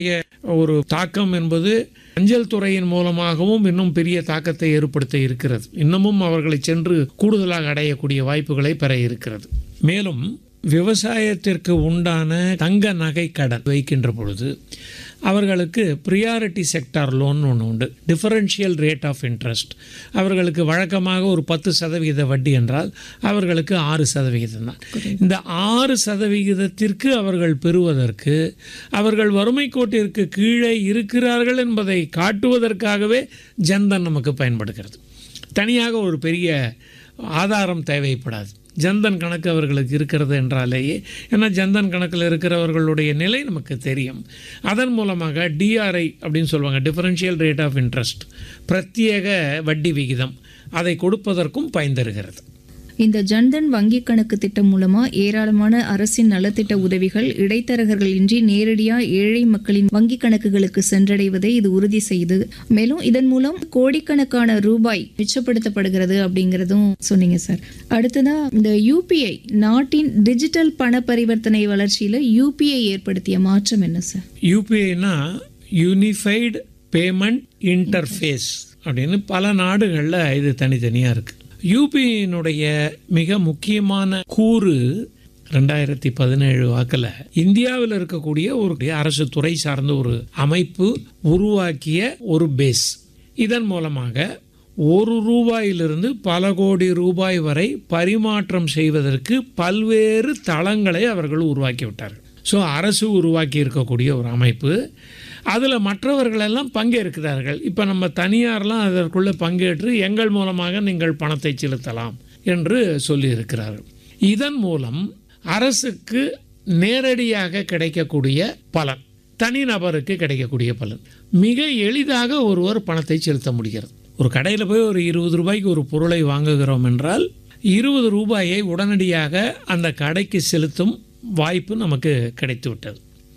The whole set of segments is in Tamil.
ஒரு தாக்கம் என்பது அஞ்சல் துறையின் மூலமாகவும் இன்னும் பெரிய தாக்கத்தை ஏற்படுத்த இருக்கிறது இன்னமும் அவர்களை சென்று கூடுதலாக அடையக்கூடிய வாய்ப்புகளை பெற இருக்கிறது மேலும் விவசாயத்திற்கு உண்டான தங்க நகை கடன் வைக்கின்ற பொழுது அவர்களுக்கு ப்ரியாரிட்டி செக்டார் லோன் ஒன்று உண்டு டிஃபரன்ஷியல் ரேட் ஆஃப் இன்ட்ரெஸ்ட் அவர்களுக்கு வழக்கமாக ஒரு பத்து சதவிகித வட்டி என்றால் அவர்களுக்கு ஆறு சதவிகிதம் தான் இந்த ஆறு சதவிகிதத்திற்கு அவர்கள் பெறுவதற்கு அவர்கள் வறுமை கோட்டிற்கு கீழே இருக்கிறார்கள் என்பதை காட்டுவதற்காகவே ஜன்தன் நமக்கு பயன்படுகிறது தனியாக ஒரு பெரிய ஆதாரம் தேவைப்படாது ஜன்தன் கணக்கு அவர்களுக்கு இருக்கிறது என்றாலேயே ஏன்னா ஜன்தன் கணக்கில் இருக்கிறவர்களுடைய நிலை நமக்கு தெரியும் அதன் மூலமாக டிஆர்ஐ அப்படின்னு சொல்லுவாங்க டிஃபரன்ஷியல் ரேட் ஆஃப் இன்ட்ரெஸ்ட் பிரத்யேக வட்டி விகிதம் அதை கொடுப்பதற்கும் பயன்தருகிறது இந்த ஜன்தன் வங்கி கணக்கு திட்டம் மூலமா ஏராளமான அரசின் நலத்திட்ட உதவிகள் இடைத்தரகர்கள் இன்றி நேரடியா ஏழை மக்களின் வங்கி கணக்குகளுக்கு சென்றடைவதை இது உறுதி செய்து மேலும் இதன் மூலம் கோடிக்கணக்கான ரூபாய் மிச்சப்படுத்தப்படுகிறது அப்படிங்கிறதும் சொன்னீங்க சார் அடுத்ததா இந்த யூபிஐ நாட்டின் டிஜிட்டல் பண பரிவர்த்தனை வளர்ச்சியில யூபிஐ ஏற்படுத்திய மாற்றம் என்ன சார் யூபிஐனா யூனிஃபைடு பேமெண்ட் இன்டர்ஃபேஸ் அப்படின்னு பல நாடுகளில் இது தனித்தனியாக இருக்குது யூபிஐனுடைய மிக முக்கியமான கூறு ரெண்டாயிரத்தி பதினேழு வாக்கில் இந்தியாவில் இருக்கக்கூடிய ஒரு அரசு துறை சார்ந்த ஒரு அமைப்பு உருவாக்கிய ஒரு பேஸ் இதன் மூலமாக ஒரு ரூபாயிலிருந்து பல கோடி ரூபாய் வரை பரிமாற்றம் செய்வதற்கு பல்வேறு தளங்களை அவர்கள் உருவாக்கி விட்டார்கள் ஸோ அரசு உருவாக்கி இருக்கக்கூடிய ஒரு அமைப்பு அதில் மற்றவர்களெல்லாம் பங்கேற்கிறார்கள் இப்போ நம்ம தனியார்லாம் அதற்குள்ளே பங்கேற்று எங்கள் மூலமாக நீங்கள் பணத்தை செலுத்தலாம் என்று சொல்லியிருக்கிறார்கள் இதன் மூலம் அரசுக்கு நேரடியாக கிடைக்கக்கூடிய பலன் தனிநபருக்கு கிடைக்கக்கூடிய பலன் மிக எளிதாக ஒருவர் பணத்தை செலுத்த முடிகிறது ஒரு கடையில் போய் ஒரு இருபது ரூபாய்க்கு ஒரு பொருளை வாங்குகிறோம் என்றால் இருபது ரூபாயை உடனடியாக அந்த கடைக்கு செலுத்தும் வாய்ப்பு நமக்கு கிடைத்து விட்டது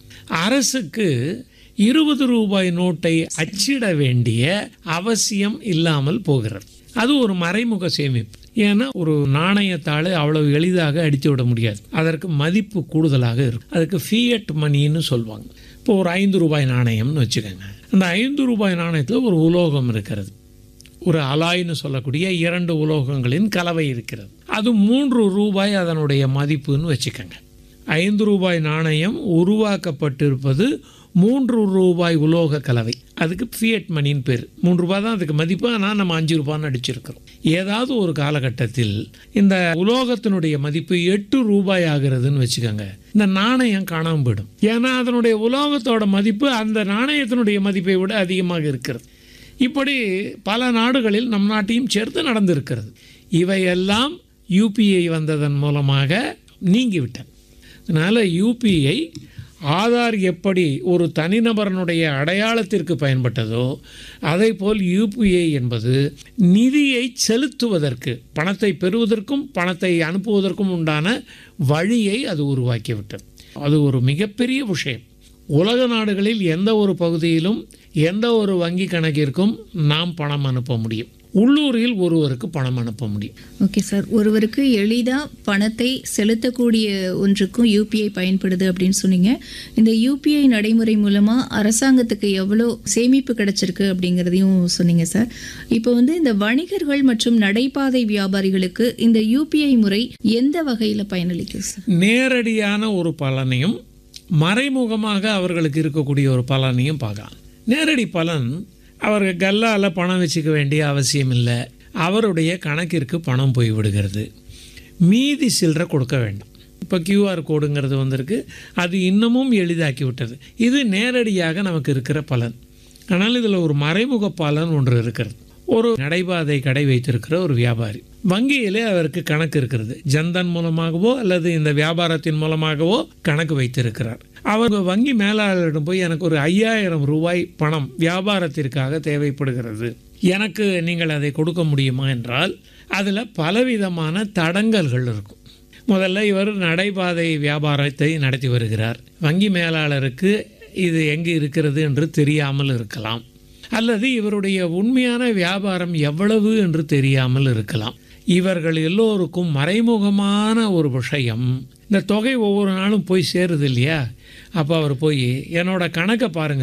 அரசுக்கு இருபது ரூபாய் நோட்டை அச்சிட வேண்டிய அவசியம் இல்லாமல் போகிறது அது ஒரு மறைமுக சேமிப்பு ஏன்னா ஒரு நாணயத்தாள் அவ்வளவு எளிதாக அடித்து விட முடியாது அதற்கு மதிப்பு கூடுதலாக இருக்கும் அதுக்கு ஃபியட் மணின்னு சொல்லுவாங்க இப்போ ஒரு ஐந்து ரூபாய் நாணயம்னு வச்சுக்கோங்க அந்த ஐந்து ரூபாய் நாணயத்தில் ஒரு உலோகம் இருக்கிறது ஒரு அலாய்னு சொல்லக்கூடிய இரண்டு உலோகங்களின் கலவை இருக்கிறது அது மூன்று ரூபாய் அதனுடைய மதிப்புன்னு வச்சுக்கோங்க ஐந்து ரூபாய் நாணயம் உருவாக்கப்பட்டிருப்பது மூன்று ரூபாய் உலோக கலவை அதுக்கு ஃபியட் மணின்னு பேர் மூன்று ரூபாய் தான் அதுக்கு மதிப்பு ஆனால் நம்ம அஞ்சு ரூபான்னு அடிச்சிருக்கிறோம் ஏதாவது ஒரு காலகட்டத்தில் இந்த உலோகத்தினுடைய மதிப்பு எட்டு ரூபாய் ஆகிறதுன்னு வச்சுக்கோங்க இந்த நாணயம் காணாமல் போயிடும் ஏன்னா அதனுடைய உலோகத்தோட மதிப்பு அந்த நாணயத்தினுடைய மதிப்பை விட அதிகமாக இருக்கிறது இப்படி பல நாடுகளில் நம் நாட்டையும் சேர்த்து நடந்திருக்கிறது இவையெல்லாம் யூபிஐ வந்ததன் மூலமாக நீங்கிவிட்டது அதனால் யூபிஐ ஆதார் எப்படி ஒரு தனிநபரனுடைய அடையாளத்திற்கு பயன்பட்டதோ அதே போல் யூபிஐ என்பது நிதியை செலுத்துவதற்கு பணத்தை பெறுவதற்கும் பணத்தை அனுப்புவதற்கும் உண்டான வழியை அது உருவாக்கிவிட்டது அது ஒரு மிகப்பெரிய விஷயம் உலக நாடுகளில் எந்த ஒரு பகுதியிலும் எந்த ஒரு வங்கி கணக்கிற்கும் நாம் பணம் அனுப்ப முடியும் உள்ளூரில் ஒருவருக்கு பணம் அனுப்ப முடியும் ஓகே சார் ஒருவருக்கு எளிதாக பணத்தை செலுத்தக்கூடிய ஒன்றுக்கும் யூபிஐ பயன்படுது அப்படின்னு சொன்னீங்க இந்த யூபிஐ நடைமுறை மூலமாக அரசாங்கத்துக்கு எவ்வளோ சேமிப்பு கிடைச்சிருக்கு அப்படிங்கிறதையும் சொன்னீங்க சார் இப்போ வந்து இந்த வணிகர்கள் மற்றும் நடைபாதை வியாபாரிகளுக்கு இந்த யூபிஐ முறை எந்த வகையில் பயனளிக்குது சார் நேரடியான ஒரு பலனையும் மறைமுகமாக அவர்களுக்கு இருக்கக்கூடிய ஒரு பலனையும் பார்க்கலாம் நேரடி பலன் அவர்கள் கல்லால் பணம் வச்சுக்க வேண்டிய அவசியம் இல்லை அவருடைய கணக்கிற்கு பணம் போய் விடுகிறது மீதி சில்லறை கொடுக்க வேண்டாம் இப்போ கியூஆர் கோடுங்கிறது வந்திருக்கு அது இன்னமும் எளிதாக்கி விட்டது இது நேரடியாக நமக்கு இருக்கிற பலன் ஆனால் இதில் ஒரு மறைமுக பலன் ஒன்று இருக்கிறது ஒரு நடைபாதை கடை வைத்திருக்கிற ஒரு வியாபாரி வங்கியிலே அவருக்கு கணக்கு இருக்கிறது ஜன்தன் மூலமாகவோ அல்லது இந்த வியாபாரத்தின் மூலமாகவோ கணக்கு வைத்திருக்கிறார் அவர் வங்கி மேலாளரிடம் போய் எனக்கு ஒரு ஐயாயிரம் ரூபாய் பணம் வியாபாரத்திற்காக தேவைப்படுகிறது எனக்கு நீங்கள் அதை கொடுக்க முடியுமா என்றால் அதில் பலவிதமான தடங்கல்கள் இருக்கும் முதல்ல இவர் நடைபாதை வியாபாரத்தை நடத்தி வருகிறார் வங்கி மேலாளருக்கு இது எங்கே இருக்கிறது என்று தெரியாமல் இருக்கலாம் அல்லது இவருடைய உண்மையான வியாபாரம் எவ்வளவு என்று தெரியாமல் இருக்கலாம் இவர்கள் எல்லோருக்கும் மறைமுகமான ஒரு விஷயம் இந்த தொகை ஒவ்வொரு நாளும் போய் சேருது இல்லையா அப்போ அவர் போய் என்னோட கணக்கை பாருங்க